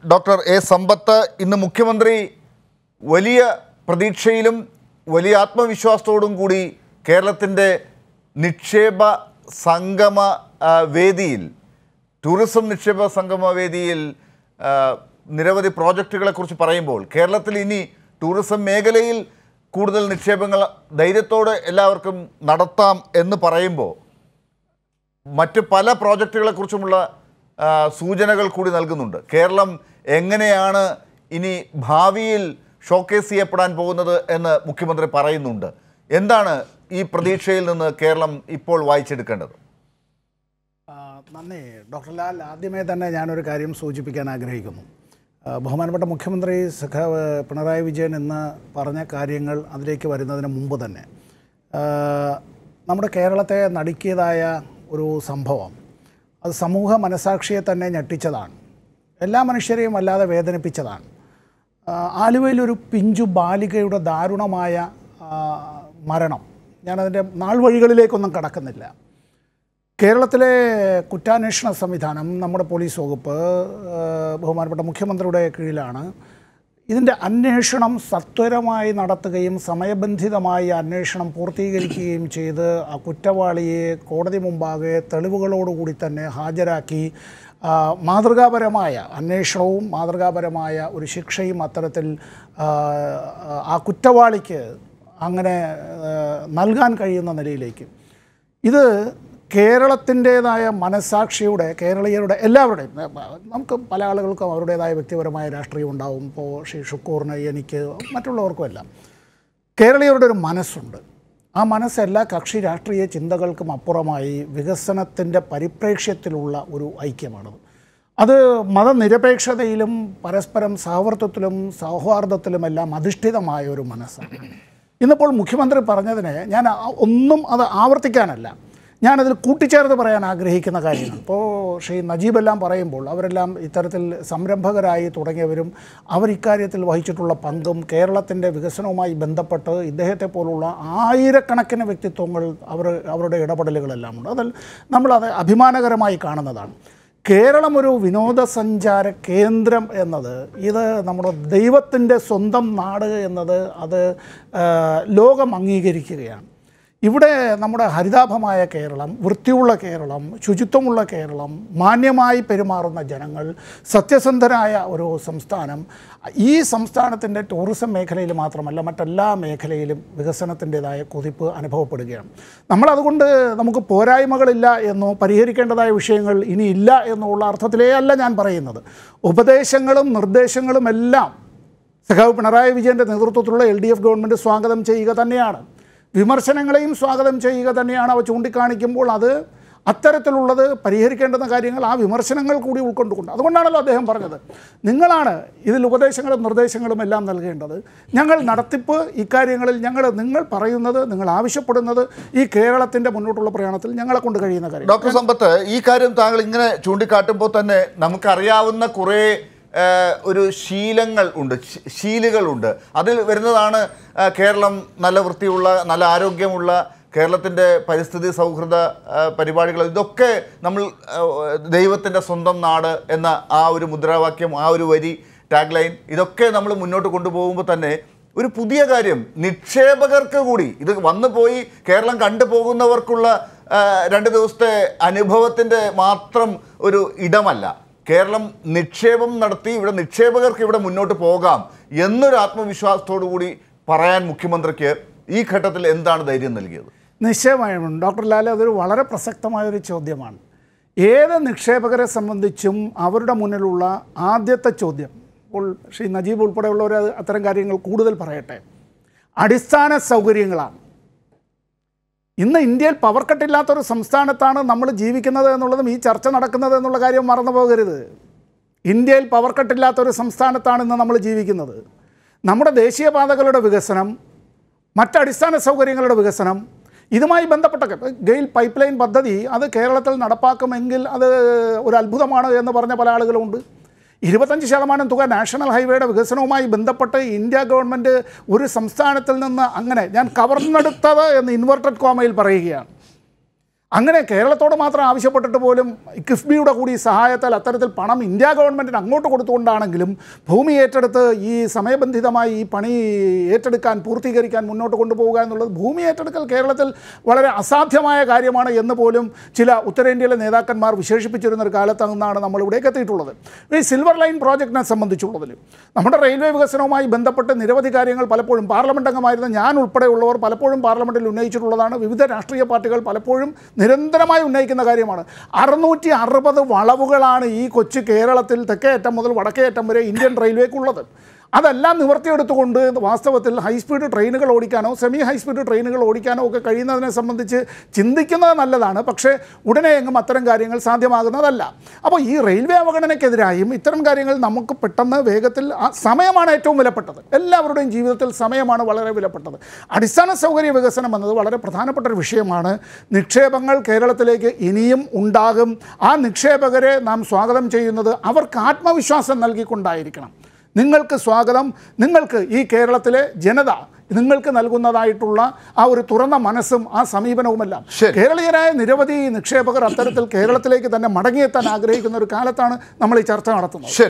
Doctor A സമ്പത്ത് ഇന്ന് മുഖ്യമന്ത്രി വലിയ പ്രതീക്ഷയിലും വലിയ ആത്മവിശ്വാസത്തോടും കൂടി കേരളത്തിൻ്റെ നിക്ഷേപ സംഗമ ആ, വേദിയിൽ ടൂറിസം നിക്ഷേപ സംഗമ വേദിയിൽ ആ, നിരവധി പ്രോജക്റ്റുകളെക്കുറിച്ച് പറയുമ്പോൾ കേരളത്തിൽ ഇനി ടൂറിസം മേഖലയിൽ കൂടുതൽ നിക്ഷേപങ്ങൾ ധൈര്യത്തോടെ എല്ലാവർക്കും നടത്താം എന്ന് പറയുമ്പോൾ മറ്റ് പല പ്രോജക്റ്റുകളെക്കുറിച്ചുമുള്ള ആ, സൂചനകൾ കൂടി നൽകുന്നുണ്ട് കേരളം എങ്ങനെയാണ് ഇനി ഭാവിയിൽ ഷോക്കേസ് ചെയ്യപ്പെടാൻ പോകുന്നത് എന്ന് മുഖ്യമന്ത്രി പറയുന്നുണ്ട് എന്താണ് ഈ പ്രതീക്ഷയിൽ നിന്ന് കേരളം ഇപ്പോൾ വായിച്ചെടുക്കേണ്ടത് ആ, നന്ദി ഡോക്ടർ ലാൽ ആദ്യമേ തന്നെ ഞാനൊരു കാര്യം സൂചിപ്പിക്കാൻ ആഗ്രഹിക്കുന്നു ആ, ബഹുമാനപ്പെട്ട മുഖ്യമന്ത്രി സഖാവ് പിണറായി വിജയൻ എന്ന് പറഞ്ഞ കാര്യങ്ങൾ അതിലേക്ക് വരുന്നതിന് മുമ്പ് തന്നെ ആ, നമ്മുടെ കേരളത്തെ നടുക്കിയതായ ഒരു സംഭവം അത് സമൂഹ മനസാക്ഷിയെ തന്നെ ഞെട്ടിച്ചതാണ് എല്ലാ മനുഷ്യരെയും വല്ലാതെ വേദനിപ്പിച്ചതാണ് ആ, ആലുവയിലൊരു പിഞ്ചു ബാലികയുടെ ദാരുണമായ ആ, മരണം ഞാനതിൻ്റെ നാൾ വഴികളിലേക്കൊന്നും കടക്കുന്നില്ല കേരളത്തിലെ കുറ്റാന്വേഷണ സംവിധാനം നമ്മുടെ പോലീസ് വകുപ്പ് ആ, ബഹുമാനപ്പെട്ട മുഖ്യമന്ത്രിയുടെ കീഴിലാണ് ഇതിൻ്റെ അന്വേഷണം സത്വരമായി നടത്തുകയും സമയബന്ധിതമായി അന്വേഷണം പൂർത്തീകരിക്കുകയും ചെയ്ത് ആ കുറ്റവാളിയെ കോടതി മുമ്പാകെ തെളിവുകളോടുകൂടി തന്നെ ഹാജരാക്കി ആ, മാതൃകാപരമായ അന്വേഷണവും മാതൃകാപരമായ ഒരു ശിക്ഷയും അത്തരത്തിൽ ആ, ആ കുറ്റവാളിക്ക് അങ്ങനെ ആ, നൽകാൻ കഴിയുന്ന നിലയിലേക്ക് ഇത് കേരളത്തിൻ്റേതായ മനസാക്ഷിയുടെ കേരളീയരുടെ എല്ലാവരുടെയും ഏ, നമുക്ക് പല ആളുകൾക്കും അവരുടേതായ വ്യക്തിപരമായ രാഷ്ട്രീയം ഉണ്ടാവും ഇപ്പോൾ ശ്രീ ഷുക്കൂറിന് എനിക്ക് മറ്റുള്ളവർക്കും എല്ലാം കേരളീയരുടെ ഒരു മനസ്സുണ്ട് ആ മനസ്സ് എല്ലാ കക്ഷി രാഷ്ട്രീയ ചിന്തകൾക്കും അപ്പുറമായി വികസനത്തിൻ്റെ പരിപ്രേക്ഷ്യത്തിലുള്ള ഒരു ഐക്യമാണത് അത് മതനിരപേക്ഷതയിലും പരസ്പരം സഹവർത്തത്തിലും സൗഹാർദ്ദത്തിലുമെല്ലാം അധിഷ്ഠിതമായ ഒരു മനസ്സാണ് ഇന്നിപ്പോൾ മുഖ്യമന്ത്രി പറഞ്ഞതിനെ ഞാൻ ആ- ഒന്നും അത് ആവർത്തിക്കാനല്ല ഞാനതിൽ കൂട്ടിച്ചേർത്ത് പറയാൻ ആഗ്രഹിക്കുന്ന കാര്യങ്ങൾ ഇപ്പോൾ ശ്രീ നജീബ് എല്ലാം പറയുമ്പോൾ അവരെല്ലാം ഇത്തരത്തിൽ സംരംഭകരായി തുടങ്ങിയവരും അവർ ഇക്കാര്യത്തിൽ വഹിച്ചിട്ടുള്ള പങ്കും കേരളത്തിൻ്റെ വികസനവുമായി ബന്ധപ്പെട്ട് ഇദ്ദേഹത്തെ പോലുള്ള ആയിരക്കണക്കിന് വ്യക്തിത്വങ്ങൾ അവർ അവരുടെ ഇടപെടലുകളെല്ലാം ഉണ്ട് അതിൽ നമ്മളത് അഭിമാനകരമായി കാണുന്നതാണ് കേരളം ഒരു വിനോദസഞ്ചാര കേന്ദ്രം എന്നത് ഇത് നമ്മുടെ ദൈവത്തിൻ്റെ സ്വന്തം നാട് എന്നത് അത് ആ, ലോകം അംഗീകരിക്കുകയാണ് ഇവിടെ നമ്മുടെ ഹരിതാഭമായ കേരളം വൃത്തിയുള്ള കേരളം ശുചിത്വമുള്ള കേരളം മാന്യമായി പെരുമാറുന്ന ജനങ്ങൾ സത്യസന്ധരായ ഒരു സംസ്ഥാനം ഈ സംസ്ഥാനത്തിൻ്റെ ടൂറിസം മേഖലയിൽ മാത്രമല്ല മറ്റെല്ലാ മേഖലയിലും വികസനത്തിൻ്റെതായ കുതിപ്പ് അനുഭവപ്പെടുകയാണ് നമ്മളതുകൊണ്ട് നമുക്ക് പോരായ്മകളില്ല എന്നോ പരിഹരിക്കേണ്ടതായ വിഷയങ്ങൾ ഇനി ഇല്ല എന്നോ ഉള്ള അർത്ഥത്തിലേ അല്ല ഞാൻ പറയുന്നത് ഉപദേശങ്ങളും നിർദ്ദേശങ്ങളും എല്ലാം സഖാവ് പിണറായി വിജയൻ്റെ നേതൃത്വത്തിലുള്ള എൽ ഡി എഫ് ഗവൺമെൻറ് സ്വാഗതം ചെയ്യുക തന്നെയാണ് വിമർശനങ്ങളെയും സ്വാഗതം ചെയ്യുക തന്നെയാണ് അവ ചൂണ്ടിക്കാണിക്കുമ്പോൾ അത് അത്തരത്തിലുള്ളത് പരിഹരിക്കേണ്ടുന്ന കാര്യങ്ങൾ ആ വിമർശനങ്ങൾ കൂടി ഉൾക്കൊണ്ടുകൊണ്ട് അതുകൊണ്ടാണല്ലോ അദ്ദേഹം പറഞ്ഞത് നിങ്ങളാണ് ഇതിൽ ഉപദേശങ്ങളും നിർദ്ദേശങ്ങളും എല്ലാം നൽകേണ്ടത് ഞങ്ങൾ നടത്തിപ്പ് ഇക്കാര്യങ്ങളിൽ ഞങ്ങൾ നിങ്ങൾ പറയുന്നത് നിങ്ങൾ ആവശ്യപ്പെടുന്നത് ഈ കേരളത്തിൻ്റെ മുന്നോട്ടുള്ള പ്രയാണത്തിൽ ഞങ്ങളെ കൊണ്ട് കഴിയുന്ന കാര്യം ഡോക്ടർ സമ്പത്ത് ഈ കാര്യം താങ്കൾ ഇങ്ങനെ ചൂണ്ടിക്കാട്ടുമ്പോൾ തന്നെ നമുക്കറിയാവുന്ന കുറേ ആ, ഒരു ശീലങ്ങൾ ഉണ്ട് ശീ- ശീലുകളുണ്ട് അതിൽ വരുന്നതാണ് ആ, കേരളം നല്ല വൃത്തിയുള്ള നല്ല ആരോഗ്യമുള്ള കേരളത്തിൻ്റെ പരിസ്ഥിതി സൗഹൃദ ആ, പരിപാടികൾ ഇതൊക്കെ നമ്മൾ ആ, ദൈവത്തിൻ്റെ സ്വന്തം നാട് എന്ന ആ ഒരു മുദ്രാവാക്യം ആ ഒരു വരി ടാഗ് ലൈൻ ഇതൊക്കെ നമ്മൾ മുന്നോട്ട് കൊണ്ടുപോകുമ്പോൾ തന്നെ ഒരു പുതിയ കാര്യം നിക്ഷേപകർക്ക് കൂടി ഇത് വന്നു പോയി കേരളം കണ്ടുപോകുന്നവർക്കുള്ള ആ, രണ്ട് ദിവസത്തെ അനുഭവത്തിൻ്റെ മാത്രം ഒരു ഇടമല്ല കേരളം നിക്ഷേപം നടത്തി ഇവിടെ നിക്ഷേപകർക്ക് ഇവിടെ മുന്നോട്ട് പോകാം എന്നൊരു ആത്മവിശ്വാസത്തോടു കൂടി പറയാൻ മുഖ്യമന്ത്രിക്ക് ഈ ഘട്ടത്തിൽ എന്താണ് ധൈര്യം നൽകിയത് നിശ്ചയമായും ഡോക്ടർ ലാൽ അതൊരു വളരെ പ്രസക്തമായൊരു ചോദ്യമാണ് ഏത് നിക്ഷേപകരെ സംബന്ധിച്ചും അവരുടെ മുന്നിലുള്ള ആദ്യത്തെ ചോദ്യം ഇപ്പോൾ ശ്രീ നജീബ് ഉൾപ്പെടെയുള്ളവർ അത് അത്തരം കാര്യങ്ങൾ കൂടുതൽ പറയട്ടെ അടിസ്ഥാന സൗകര്യങ്ങളാണ് ഇന്ന് ഇന്ത്യയിൽ പവർ കട്ടില്ലാത്തൊരു സംസ്ഥാനത്താണ് നമ്മൾ ജീവിക്കുന്നത് എന്നുള്ളതും ഈ ചർച്ച നടക്കുന്നത് എന്നുള്ള കാര്യം മറന്നു പോകരുത് ഇന്ത്യയിൽ പവർ കട്ടില്ലാത്തൊരു സംസ്ഥാനത്താണ് ഇന്ന് നമ്മൾ ജീവിക്കുന്നത് നമ്മുടെ ദേശീയപാതകളുടെ വികസനം മറ്റടിസ്ഥാന സൗകര്യങ്ങളുടെ വികസനം ഇതുമായി ബന്ധപ്പെട്ട ഗെയിൽ പൈപ്പ് ലൈൻ പദ്ധതി അത് കേരളത്തിൽ നടപ്പാക്കുമെങ്കിൽ അത് ഒരു അത്ഭുതമാണ് എന്ന് പറഞ്ഞ പല ആളുകളുമുണ്ട് ഇരുപത്തഞ്ച് ശതമാനം തുക നാഷണൽ ഹൈവേയുടെ വികസനവുമായി ബന്ധപ്പെട്ട് ഇന്ത്യ ഗവൺമെൻറ് ഒരു സംസ്ഥാനത്തിൽ നിന്ന് അങ്ങനെ ഞാൻ കവർന്നെടുത്തത് എന്ന് ഇൻവെർട്ടഡ് കോമയിൽ പറയുകയാണ് അങ്ങനെ കേരളത്തോട് മാത്രം ആവശ്യപ്പെട്ടിട്ട് പോലും കിഫ്ബിയുടെ കൂടി സഹായത്താൽ അത്തരത്തിൽ പണം ഇന്ത്യ ഗവൺമെൻറ്റിന് അങ്ങോട്ട് കൊടുത്തുകൊണ്ടാണെങ്കിലും ഭൂമി ഏറ്റെടുത്ത് ഈ സമയബന്ധിതമായി ഈ പണി ഏറ്റെടുക്കാൻ പൂർത്തീകരിക്കാൻ മുന്നോട്ട് കൊണ്ടുപോവുക എന്നുള്ളത് ഭൂമി ഏറ്റെടുക്കൽ കേരളത്തിൽ വളരെ അസാധ്യമായ കാര്യമാണ് എന്ന് പോലും ചില ഉത്തരേന്ത്യയിലെ നേതാക്കന്മാർ വിശേഷിപ്പിച്ചിരുന്ന ഒരു കാലത്താണ് നമ്മൾ ഇവിടേക്ക് എത്തിയിട്ടുള്ളത് ഈ സിൽവർ ലൈൻ പ്രോജക്റ്റിനെ സംബന്ധിച്ചുള്ളതിൽ നമ്മുടെ റെയിൽവേ വികസനവുമായി ബന്ധപ്പെട്ട് നിരവധി കാര്യങ്ങൾ പലപ്പോഴും പാർലമെന്റ് അംഗമായിരുന്ന ഞാൻ ഉൾപ്പെടെയുള്ളവർ പലപ്പോഴും പാർലമെന്റിൽ ഉന്നയിച്ചിട്ടുള്ളതാണ് വിവിധ രാഷ്ട്രീയ പാർട്ടികൾ പലപ്പോഴും നിരന്തരമായി ഉന്നയിക്കുന്ന കാര്യമാണ് അറുന്നൂറ്റി അറുപത് വളവുകളാണ് ഈ കൊച്ചു കേരളത്തിൽ തെക്കേ അറ്റം മുതൽ വടക്കേ അറ്റം വരെ ഇന്ത്യൻ റെയിൽവേക്കുള്ളത് അതെല്ലാം നിവർത്തിയെടുത്തുകൊണ്ട് വാസ്തവത്തിൽ ഹൈസ്പീഡ് ട്രെയിനുകൾ ഓടിക്കാനോ സെമി ഹൈസ്പീഡ് ട്രെയിനുകൾ ഓടിക്കാനോ ഒക്കെ കഴിയുന്നതിനെ സംബന്ധിച്ച് ചിന്തിക്കുന്നത് നല്ലതാണ് പക്ഷേ ഉടനെ എങ്ങും അത്തരം കാര്യങ്ങൾ സാധ്യമാകുന്നതല്ല അപ്പോൾ ഈ റെയിൽവേ അവഗണനയ്ക്കെതിരായും ഇത്തരം കാര്യങ്ങൾ നമുക്ക് പെട്ടെന്ന് വേഗത്തിൽ ആ സമയമാണ് ഏറ്റവും വിലപ്പെട്ടത് എല്ലാവരുടെയും ജീവിതത്തിൽ സമയമാണ് വളരെ വിലപ്പെട്ടത് അടിസ്ഥാന സൗകര്യ വികസനം എന്നത് വളരെ പ്രധാനപ്പെട്ട ഒരു വിഷയമാണ് നിക്ഷേപങ്ങൾ കേരളത്തിലേക്ക് ഇനിയും ഉണ്ടാകും ആ നിക്ഷേപകരെ നാം സ്വാഗതം ചെയ്യുന്നത് അവർക്ക് ആത്മവിശ്വാസം നൽകിക്കൊണ്ടായിരിക്കണം നിങ്ങൾക്ക് സ്വാഗതം നിങ്ങൾക്ക് ഈ കേരളത്തിലെ ജനത നിങ്ങൾക്ക് നൽകുന്നതായിട്ടുള്ള ആ ഒരു തുറന്ന മനസ്സും ആ സമീപനവുമെല്ലാം ശരി. കേരളീയരായ നിരവധി നിക്ഷേപകർ അത്തരത്തിൽ കേരളത്തിലേക്ക് തന്നെ മടങ്ങിയെത്താൻ ആഗ്രഹിക്കുന്ന ഒരു കാലത്താണ് നമ്മൾ ഈ ചർച്ച നടത്തുന്നത് ശരി